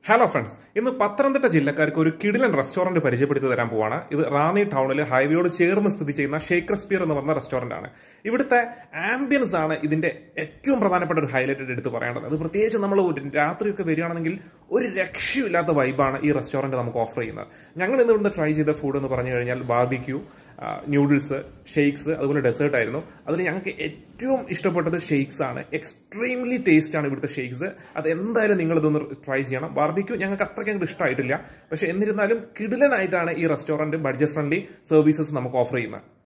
hello friends ഇന്ന് പത്തനംതിട്ട ജില്ലക്കാർക്ക് ഒരു കിടിലൻ റെസ്റ്റോറന്റ് പരിചയപ്പെടുത്തി തരാൻ പോവാണ് ഇത് റാന്നി ടൗണിൽ ഹൈവേയോട് ചേർന്ന് സ്ഥിതി ചെയ്യുന്ന ഷേക്രസ്പിയർ എന്ന് പറഞ്ഞ റെസ്റ്റോറന്റ് ആണ് ഇവിടുത്തെ ആംബിയൻസ് ആണ് ഇതിന്റെ ഏറ്റവും പ്രധാനപ്പെട്ട ഒരു ഹൈലൈറ്റ് എടുത്ത് പറയേണ്ടത് അത് പ്രത്യേകിച്ച് നമ്മൾ ഒരു രാത്രിയൊക്കെ വരികയാണെങ്കിൽ ഒരു രക്ഷയില്ലാത്ത വൈബാണ് ഈ റെസ്റ്റോറന്റ് നമുക്ക് ഓഫർ ചെയ്യുന്നത് ഞങ്ങൾ ഇന്ന് ഇവിടുന്ന് ട്രൈ ചെയ്ത ഫുഡ് എന്ന് പറഞ്ഞു കഴിഞ്ഞാൽ ബാർബിക്യൂ ന്യൂഡിൽസ് ഷെയ്ക്സ് അതുപോലെ ഡെസേർട്ട് ആയിരുന്നു അതിൽ ഞങ്ങൾക്ക് ഏറ്റവും ഇഷ്ടപ്പെട്ടത് ഷെയ്ക്സ് ആണ് എക്സ്ട്രീംലി ടേസ്റ്റ് ആണ് ഇവിടുത്തെ ഷെയ്ക്സ് അത് എന്തായാലും നിങ്ങൾ ഇതൊന്ന് ട്രൈ ചെയ്യണം ബാർബിക്യൂ ഞങ്ങൾക്ക് അത്രയ്ക്ക് അങ്ങോട്ട് ഇഷ്ടമായിട്ടില്ല പക്ഷെ എന്നിരുന്നാലും കിടിലനായിട്ടാണ് ഈ റെസ്റ്റോറന്റ് ബഡ്ജറ്റ് ഫ്രണ്ട്ലി സർവീസസ് നമുക്ക് ഓഫർ ചെയ്യുന്നത്